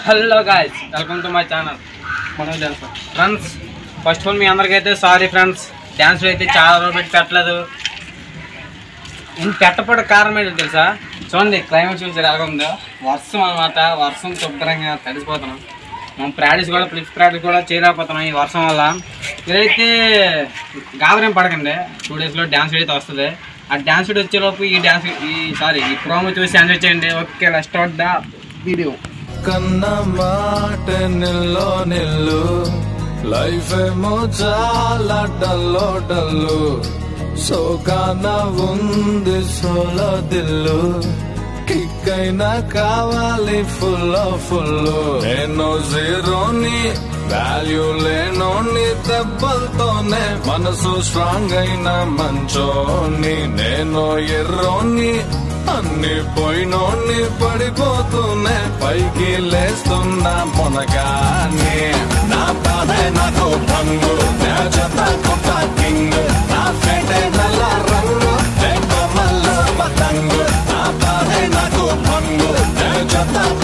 hello guys welcome to my channel మనం dance friends first of all మీ అందరికైతే sorry friends dance అయితే చాలా రోజులు పెట్టి పెట్టలేదు ఇంత పెట్టపడ కారణం ఏంటో తెలుసా చూడండి క్లైమేట్ చూసి ఎలా ఉందో వర్షం అనమాట వర్షం శుభ్రంగా తడిసిపోతున్నాం మనం ప్రాక్టీస్ కూడా ప్లిప్ ప్రాక్టీస్ కూడా చేయలేకపోతున్నాం ఈ వర్షం వల్ల ఇదైతే గాబరేం పడకండి టూ డేస్లో డ్యాన్స్ అయితే వస్తుంది ఆ డ్యాన్స్ వీడియో వచ్చేలోపు ఈ డ్యాన్స్ ఈ సారీ ఈ ప్రోమో చూసి ఎంజాయ్ చేయండి ఓకే స్టార్ట్ ద వీడియో కన్న మాట నిల్లో నిల్లు లైఫ్ ఏమో చాలా డల్లో డల్లు సోకాన ఉంది సోలో దిల్లు కిక్ అయినా కావాలి ఫుల్ ఫుల్ నేను జీరోని వాల్యూ లేనోని దెబ్బలతోనే మనసు స్ట్రాంగ్ అయిన మంచోని నేను ఎర్రోని అన్ని పోయినోన్ని పడిపోతూనే పైకి లేస్తున్నా మొనగానే నా బాధే నాకు భంగు నా జత కొత్త కింగ్ నా ఫేటే నల్ల రంగు లేక మల్ల పతంగు నా బాధే నాకు భంగు నా జత